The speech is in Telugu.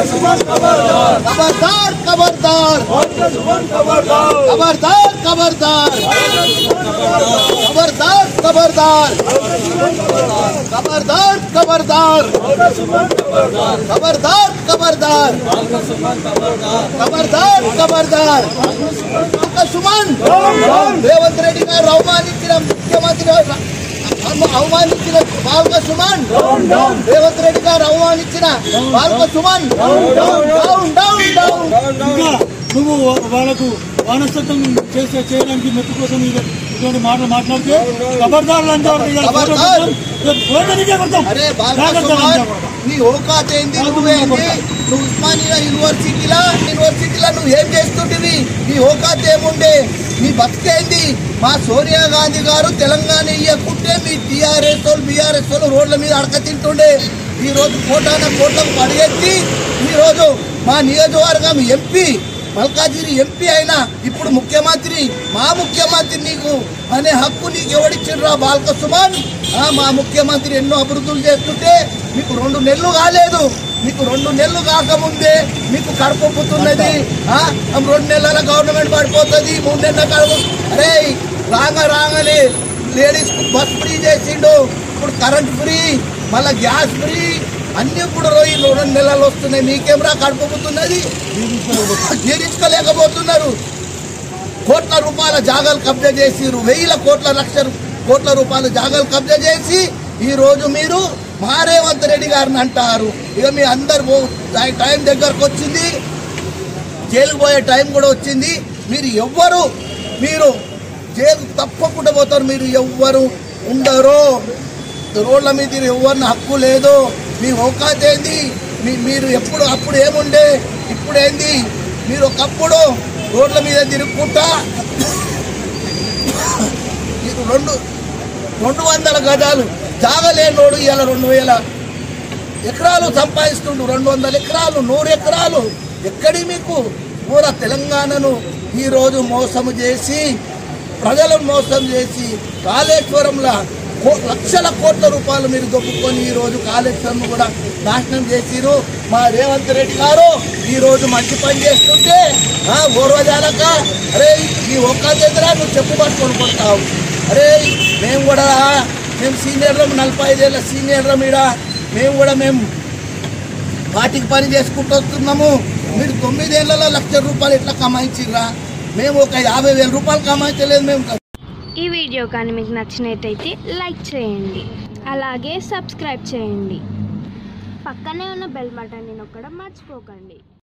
खबरदार खबरदार खबरदार खबरदार खबरदार खबरदार खबरदार खबरदार खबरदार खबरदार खबरदार खबरदार ఒక సుమన్ రేవంత్ రెడ్డి గారు అవమానించిన ముఖ్యమంత్రి అవ- అవమానించిన బాల్క సుమన్ రేవంత్ రెడ్డి గారు అవమానించిన Balka Suman down down down ఇంకా నువ్వు వాళ్ళకు వానస్తత్వం చేసే చేయడానికి మెప్పు కోసం ఇది- ఇటువంటి మాటలు మాట్లాడితే ఖబర్దార్ లంచ్ ఖబర్దార్. అరే బాల్క సుమన్ నీ ఓకాత్ ఏంది నువ్వేంది నువ్వు ఉస్మానియా యూనివర్సిటీలా యూనివర్సిటీలా నువ్వు ఏం చేస్తుంటివి నీ ఓకాత్ ఏముండే నీ బతికేంది మా సోనియా గాంధీ గారు తెలంగాణ ఇయ్యకుంటే మీ టీఆర్ఎస్ వాళ్ళు బీఆర్ఎస్ వాళ్ళు రోడ్ల మీద అడక తింటుండే ఈ రోజు కోటాన కోట్లకు పడిగెత్తి ఈ రోజు మా నియోజకవర్గం ఎంపీ మల్కాజిరి ఎంపీ అయినా ఇప్పుడు ముఖ్యమంత్రి మా ముఖ్యమంత్రి నీకు అనే హక్కు నీకు ఎవడిచ్చిండ్రా బాల్క సుమన్ ఆ, మా ముఖ్యమంత్రి ఎన్నో అభివృద్ధులు చేస్తుంటే మీకు రెండు నెలలు కాలేదు మీకు రెండు నెలలు కాకముందే మీకు కడుపుతున్నది రెండు నెలల గవర్నమెంట్ పడిపోతుంది మూడు నెలల కడుపు అరే రాంగ రాగానే లేడీస్ బస్ ఫ్రీ చేసిండు ఇప్పుడు కరెంట్ ఫ్రీ మళ్ళా గ్యాస్ ఫ్రీ అన్ని ఇప్పుడు ఈ రెండు నెలలు వస్తున్నాయి మీకేమరా కడుపుతున్నది జీర్ణించుకోలేకపోతున్నారు కోట్ల రూపాయల జాగాలు కబ్జా చేసిరు వెయ్యిల కోట్ల లక్షల కోట్ల రూపాయల జాగాలు కబ్జా చేసి ఈ రోజు మీరు మా రేవంత్ రెడ్డి గారిని అంటారు ఇక మీ అందరు పో- టై- టైం దగ్గరకు వచ్చింది జైలుకు పోయే టైం కూడా వచ్చింది మీరు ఎవ్వరు మీరు జైలు తప్పకుండా పోతారు మీరు ఎవ్వరు ఉండరు రోడ్ల మీద ఎవరిని హక్కు లేదు మీ అవకాశం ఏంది మీ మీరు ఎప్పుడు అప్పుడు ఏముండే ఇప్పుడు ఏంది మీరు ఒకప్పుడు రోడ్ల మీద తిరుగుకుంటా మీరు రెండు రెండు వందల గజాలు జాగలేనోడు ఇలా రెండు వేల ఎకరాలు సంపాదిస్తుండు రెండు వందల ఎకరాలు నూరు ఎకరాలు ఎక్కడి మీకు పూర తెలంగాణను ఈరోజు మోసము చేసి ప్రజలను మోసం చేసి కాళేశ్వరంలో కో- లక్షల కోట్ల రూపాయలు మీరు దొప్పుకొని ఈ రోజు కాళేశ్వరం కూడా నాశనం చేసిరు మా రేవంత్ రెడ్డి గారు ఈ రోజు మంచి పని చేస్తుంటే ఆ ఓర్వజాలక అరే ఈ ఒక్క దగ్గర నువ్వు చెప్పు పట్టుకొని కొడతావు అరే మేము కూడా మేము సీనియర్లం నలభై ఐదేళ్ళ సీనియర్లం ఈడ మేము కూడా మేము వాటికి పని చేసుకుంటూ వస్తున్నాము మీరు తొమ్మిదేళ్లలో లక్ష రూపాయలు ఎట్లా కమాయించిర్రా మేము ఒక యాభై వేల రూపాయలు కమాయించలేదు మేము ఈ వీడియో కానీ మీకు నచ్చినట్టయితే లైక్ చేయండి అలాగే సబ్స్క్రైబ్ చేయండి పక్కనే ఉన్న బెల్ బటన్ని నొక్కడం మర్చిపోకండి